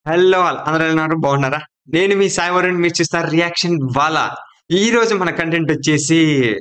hello all అందరూ ఎలా ఉన్నారు బాగున్నారా నేను మీ సాయి వరుణ్ మీరు చూస్తారు రియాక్షన్ వాలా ఈ రోజు మన కంటెంట్ వచ్చేసి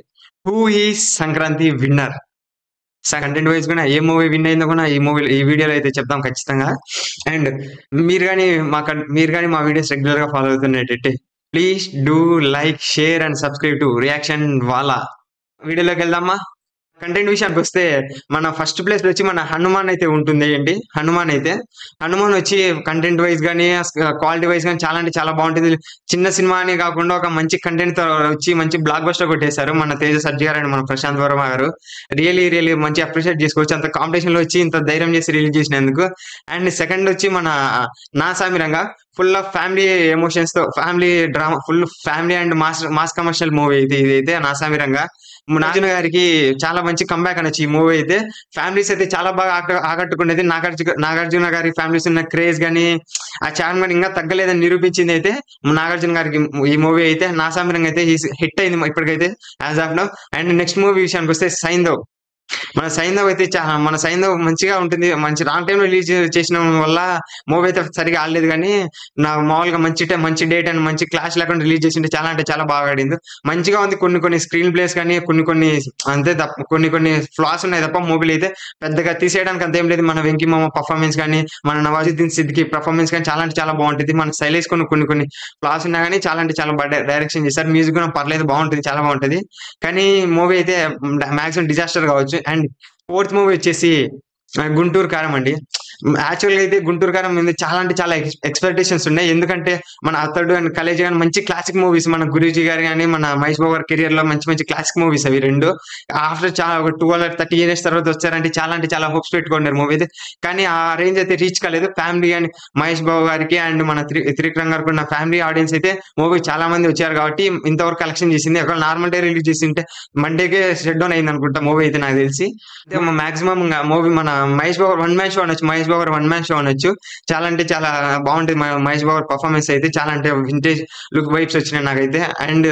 హూ ఈ సంక్రాంతి విన్నర్ కంటెంట్ వైజ్ కూడా ఏ మూవీ విన్ అయిందో కూడా ఈ మూవీ ఈ వీడియోలో అయితే చెప్తాం ఖచ్చితంగా అండ్ మీరు కానీ మా కన్- మీరు కానీ మా వీడియోస్ రెగ్యులర్ గా ఫాలో అవుతున్నట్టయితే please do like share and subscribe to reaction Wala వీడియోలోకి వెళ్దామా కంటెంట్ విషయానికి వస్తే మన ఫస్ట్ ప్లేస్ లో వచ్చి మన హనుమాన్ అయితే ఉంటుంది ఏంటి హనుమాన్ అయితే హనుమాన్ వచ్చి కంటెంట్ వైజ్ కానీ క్వాలిటీ వైజ్ కానీ చాలా అంటే చాలా బాగుంటుంది చిన్న సినిమా అని కాకుండా ఒక మంచి కంటెంట్ తో వచ్చి మంచి బ్లాక్ బస్టర్ కొట్టేశారు మన తేజ సజ్జి గారు అండ్ మన ప్రశాంత్ వర్మ గారు రియలీ రియలీ మంచి అప్రిషియేట్ చేసుకోవచ్చు అంత కాంపిటీషన్ లో వచ్చి ఇంత ధైర్యం చేసి రిలీజ్ చేసినందుకు అండ్ సెకండ్ వచ్చి మన Naa Saamiranga full of family emotions తో family drama full family and mass mass commercial movie ఇది ఇదైతే నా సామిరంగా నాగార్జున గారికి చాలా మంచి కంబ్యాక్ అనొచ్చు ఈ మూవీ అయితే ఫ్యామిలీస్ అయితే చాలా బాగా ఆక- ఆకట్టుకునేది నాగార్జున నాగార్జున గారి ఫ్యామిలీస్ ఉన్న క్రేజ్ గానీ ఆ చార్మ్ గానీ ఇంకా తగ్గలేదని నిరూపించింది అయితే నాగార్జున గారికి ఈ మూవీ అయితే నా సామిరంగా అయితే హిట్ అయింది ఇప్పటికైతే as of now and next movie విషయానికి వస్తే సైందవ్ మన సైందవ్ అయితే చాలా మన సైందవ్ మంచిగా ఉంటుంది మంచి రాంగ్ టైం రిలీజ్ చేసిన వల్ల మూవీ అయితే సరిగా ఆడలేదు కానీ నా మామూలుగా మంచి టైం మంచి డేట్ అండ్ మంచి క్లాస్ లేకుండా రిలీజ్ చేసింటే చాలా అంటే చాలా బాగా ఆడింది మంచిగా ఉంది కొన్ని కొన్ని స్క్రీన్ ప్లేస్ కానీ కొన్ని కొన్ని అంతే తప్ప కొన్ని కొన్ని ఫ్లాస్ ఉన్నాయి తప్ప మూవీలు అయితే పెద్దగా తీసేయడానికి అంతేం లేదు మన వెంకీ మామ పర్ఫార్మెన్స్ కానీ మన నవాజుద్దీన్ సిద్దికి పర్ఫార్మెన్స్ కానీ చాలా అంటే చాలా బాగుంటుంది మన శైలేష్ కొన్ని కొన్ని కొన్ని ఫ్లాస్ ఉన్నా కానీ చాలా అంటే చాలా బాగా డైరెక్షన్ చేశారు మ్యూజిక్ కూడా పర్లేదు బాగుంటుంది చాలా బాగుంటుంది కానీ మూవీ అయితే మాక్సిమం డిజాస్టర్ కావచ్చు అండ్ ఫోర్త్ మూవీ వచ్చేసి ఆ, గుంటూరు కారం అండి యాక్చువల్గా అయితే గుంటూరు కారం మీద చాలా అంటే చాలా ఎక్స్పెక్టేషన్స్ ఉన్నాయి ఎందుకంటే మన అతడు అండ్ కలేజ్ కానీ మంచి క్లాసిక్ మూవీస్ మన గురూజీ గారు కానీ మన మహేష్ బాబు గారి కెరియర్ లో మంచి మంచి క్లాసిక్ మూవీస్ అవి రెండు ఆఫ్టర్ చాలా ఒక టూ హండ్రెడ్ థర్టీ ఇయర్స్ తర్వాత వచ్చారంటే చాలా అంటే చాలా హోప్స్ పెట్టుకున్నారు మూవీ అయితే కానీ ఆ రేంజ్ అయితే రీచ్ కాలేదు ఫ్యామిలీ అండ్ మహేష్ బాబు గారికి అండ్ మన త్రి త్రివిక్రమ్ గారికి ఉన్న ఫ్యామిలీ ఆడియన్స్ అయితే మూవీ చాలా మంది వచ్చారు కాబట్టి ఇంతవరకు కలెక్షన్ చేసింది ఒకవేళ నార్మల్ డే రిలీజ్ చేసింటే మండేకే షెడ్ డౌన్ అయింది అనుకుంటా మూవీ అయితే నాకు తెలిసి మాక్సిమం మూవీ మన Mahesh Babu one man show అనొచ్చు Mahesh Babu one man show అనొచ్చు చాలా అంటే చాలా బాగుంటుంది మ- మహేష్ బాబు పర్ఫార్మెన్స్ అయితే చాలా అంటే వింటేజ్ లుక్ వైబ్స్ వచ్చినాయి నాకైతే and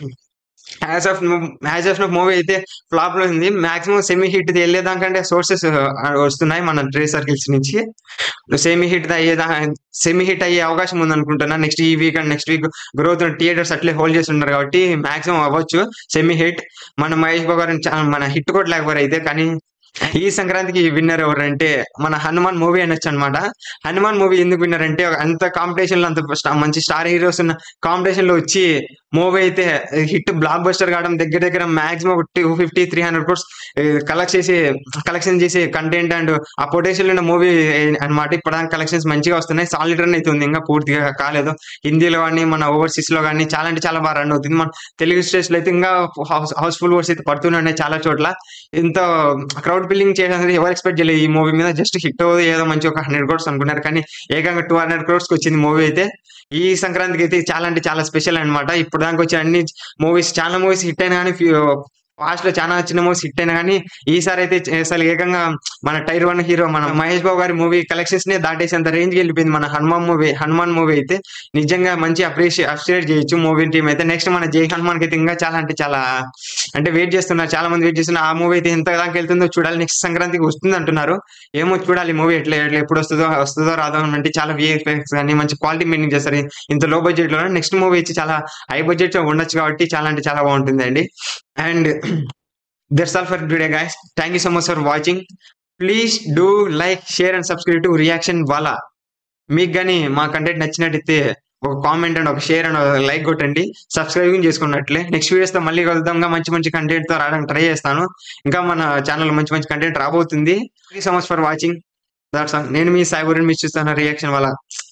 as of as of movie అయితే ఫ్లాప్ లో ఉంది మాక్సిమం సెమీ హిట్ వెళ్ళేదానికంటే సోర్సెస్ వస్తున్నాయి మన ట్రే సర్కిల్స్ నుంచి సెమీ హిట్ అయ్యేదా సెమీ హిట్ అయ్యే అవకాశం ఉంది అనుకుంటున్నా నెక్స్ట్ ఈ week and next week growth theatres అట్లే హోల్డ్ చేసి ఉన్నారు కాబట్టి మాక్సిమం అవ్వచ్చు సెమీ హిట్ మన మహేష్ బాబు గారిని చా- మన హిట్ కూడా లేకపోయారు అయితే కానీ ఈ సంక్రాంతికి విన్నర్ ఎవరంటే మన హనుమాన్ మూవీ అనొచ్చు అనమాట హనుమాన్ మూవీ ఎందుకు విన్నర్ అంటే అంత కాంపిటీషన్ లో అంత స్టా- మంచి స్టార్ హీరోస్ ఉన్న కాంపిటీషన్ లో వచ్చి మూవీ అయితే హిట్ బ్లాక్ బస్టర్ కావడం దగ్గర దగ్గర maximum two fifty three hundred crores collect చేసి కలెక్షన్ చేసి కంటెంట్ అండ్ ఆ పొటెన్షియల్ ఉన్న మూవీ అనమాట ఇప్పటిదాకా కలెక్షన్స్ మంచిగా వస్తున్నాయి సాలిడ్ రన్ అయితే ఉంది ఇంకా పూర్తిగా కాలేదు హిందీలో కానీ మన ఓవర్సీస్ లో కానీ చాలా అంటే చాలా బాగా రన్ అవుతుంది మన తెలుగు స్టేట్స్ లో అయితే ఇంకా హౌస్ హౌస్ఫుల్ వర్డ్స్ అయితే పడుతూనే ఉన్నాయి చాలా చోట్ల ఇంత క్రౌడ్ బిల్డింగ్ చేయడానికి ఎవరు ఎక్స్పెక్ట్ చేయలేదు ఈ మూవీ మీద జస్ట్ హిట్ ఏదో మంచి ఒక హండ్రెడ్ క్రోర్స్ అనుకున్నారు కానీ ఏకంగా టూ హండ్రెడ్ క్రోర్స్ కి వచ్చింది మూవీ అయితే ఈ సంక్రాంతికి అయితే చాలా అంటే చాలా స్పెషల్ అన్నమాట ఇప్పుడు దాకా వచ్చే అన్ని మూవీస్ చాలా మూవీస్ హిట్ అయినా కానీ పాస్ట్ లో చాలా చిన్న మూవీస్ హిట్ అయినా కానీ ఈసారి అయితే అసలు ఏకంగా మన టైర్ వన్ హీరో మన మహేష్ బాబు గారి మూవీ కలెక్షన్స్ నే దాటేసేంత రేంజ్ కి వెళ్ళిపోయింది మన హనుమాన్ మూవీ హనుమాన్ మూవీ అయితే నిజంగా మంచి అప్రిషియేట్ అప్రిషియేట్ చేయొచ్చు మూవీ టీం అయితే నెక్స్ట్ మన జై హనుమాన్ కి అయితే ఇంకా చాలా అంటే చాలా అంటే వెయిట్ చేస్తున్నారు చాలా మంది వెయిట్ చేస్తున్నారు ఆ మూవీ అయితే ఎంత దాకా వెళ్తుందో చూడాలి నెక్స్ట్ సంక్రాంతికి వస్తుంది అంటున్నారు ఏమో చూడాలి మూవీ ఎట్లా ఎట్లా ఎప్పుడు వస్తుందో వస్తుందో రాదో అని అంటే చాలా విఎఫ్ఎక్స్ కానీ మంచి క్వాలిటీ మెయింటైన్ చేస్తారు ఇంత లో బడ్జెట్ లో నెక్స్ట్ మూవీ వచ్చి చాలా హై బడ్జెట్ ఉండొచ్చు కాబట్టి చాలా అంటే చాలా బాగుంటుంది అండి and that's all for today guys thank you so much for watching please do like share and subscribe to reaction Wala మీకు కానీ మా కంటెంట్ నచ్చినట్టయితే ఒక కామెంట్ అండ్ ఒక షేర్ అండ్ ఒక లైక్ కొట్టండి సబ్స్క్రైబింగ్ చేసుకున్నట్లే నెక్స్ట్ వీడియోస్ తో మళ్ళీ కలుద్దాం ఇంకా మంచి మంచి కంటెంట్ తో రావడానికి ట్రై చేస్తాను ఇంకా మన ఛానల్ మంచి మంచి కంటెంట్ రాబోతుంది thank you so much for watching that's నేను మీ సాయి గురించి మీరు చూస్తాను రియాక్షన్ వల్ల